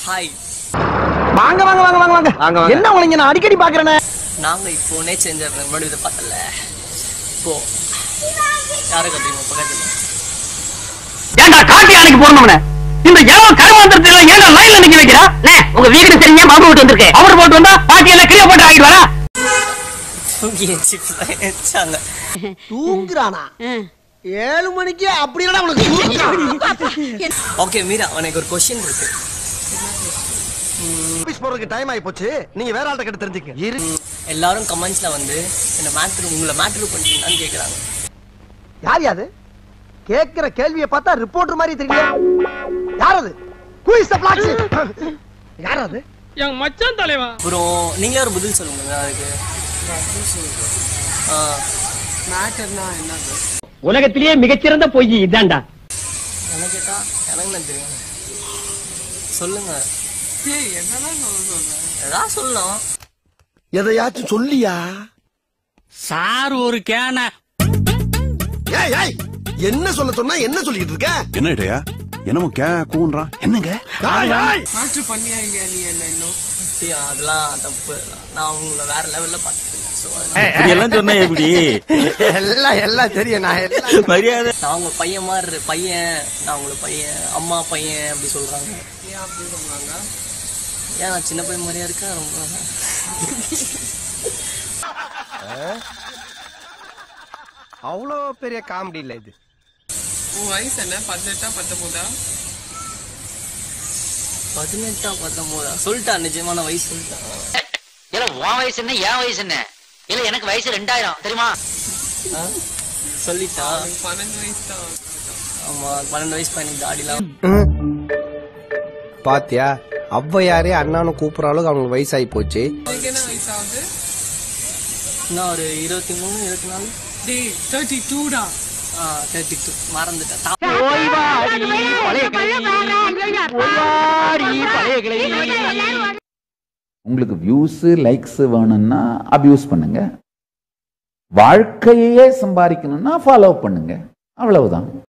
Hi வாங்க வாங்க வாங்க வாங்க வாங்க வாங்க, வாங்க. என்ன உங்களை நான் அடிக்கடி பாக்குறேனே நாங்க இப்போ நேச்சர் முன்னாடி இதை பார்த்தல இப்போ யாரை கட்டுறீங்க பக்கத்துல ஏன்டா காட்டி அணைக்கு போடணும்னே இந்த ஏவ கருமாந்திரத்தை எல்லாம் ஏன்டா லைன்ல நிக்க வைக்கிறா உங்க வீடு சரிங்க மாமா வீட்டு வந்திருக்கு அவர் போட்டு வந்தா பாட்டி எல்லாம் கிளிய போட்டு ஆகிட்டு வரா தூங்கி சிப்ஸ் வச்சாங்க தூங்குறானா ஏழு மணிக்கு அப்படி இல்லடா உனக்கு ஓகே மீரா உனக்கு ஒரு கொஸ்டின் இருக்கு ஆபீஸ் போறதுக்கு டைம் ஆயி போச்சு நீங்க வேற ஆள்கிட்ட கிட்ட தெரிஞ்சுக்க இரு எல்லாரும் கமெண்ட்ஸ்ல வந்து இந்த மேட்ரு உங்களை மேட்ரு பண்ணிட்டீங்களான்னு கேக்குறாங்க யார் யாது கேக்குற கேள்வியை பார்த்தா ரிப்போர்ட்டர் மாதிரி தெரியல யார் அது Who is the black sheep? யார் அது என் மச்சான் தலைவா அப்புறம் நீங்களே ஒரு பதில் சொல்லுங்க அதுக்கு ஆ, உலகத்திலேயே மிகச்சிறந்த பொய் இதான்டா என்ன கேட்டா எனக்கு என்ன தெரியும் சொல்லுங்க ஏதாவது சொல்லணும் எதையாச்சும் சொல்லியா சார் ஒரு கேன ஏய் ஏய் என்ன சொல்ல சொன்னா என்ன சொல்லிட்டு இருக்க என்ன இடையா என்னமோ கே கூன்றான் என்னங்க ஏய், ஏய். அப்படியா, அதெல்லாம் தப்பு நான் உங்களை வேற லெவல்ல பார்த்துருக்கேன் ஸோ எல்லாம் சொன்னா எப்படி எல்லாம் எல்லாம் தெரியும் நான் எல்லாம் மரியாதை நான் உங்க பையன் மாதிரி இரு- பையன் நான் உங்களை பையன் அம்மா பையன் அப்படி சொல்றாங்க ஏன் நான் சின்ன பையன் மாதிரியா இருக்கேன் ரொம்ப அவ்வளோ பெரிய காமெடி இல்ல இது உன் வயசு என்ன பதினெட்டா பத்தொன்பதா பதினெட்டா பத்தொன்பதா சொல்லிட்டான் நிஜமான வயசு சொல்லிட்டான் இல்ல உன் வயசு என்ன என் வயசு என்ன இல்ல எனக்கு வயசு ரெண்டாயிரம் தெரியுமா ஆ? சொல்லிட்டான் பன்னெண்டு வயசு தான் ஆமா பன்னெண்டு வயசு பையனுக்கு தாடிலாம் பாத்தியா ஔவையாரே அண்ணான்னு கூப்பிடுற அளவுக்கு அவங்களுக்கு வயசாகி போச்சு உனக்கு என்ன வயசு ஆகுது இன்னும் ஒரு இருபத்தி மூணு இருபத்தி நாலு டேய் தேர்ட்டி டூடா தேர்ட்டி டூ மறந்துட்டேன் தா- உங்களுக்கு வியூஸ் லைக்ஸ் வேணும்னா அபியூஸ் பண்ணுங்க வாழ்க்கையே சம்பாதிக்கணும்னா ஃபாலோ பண்ணுங்க அவ்வளவுதான்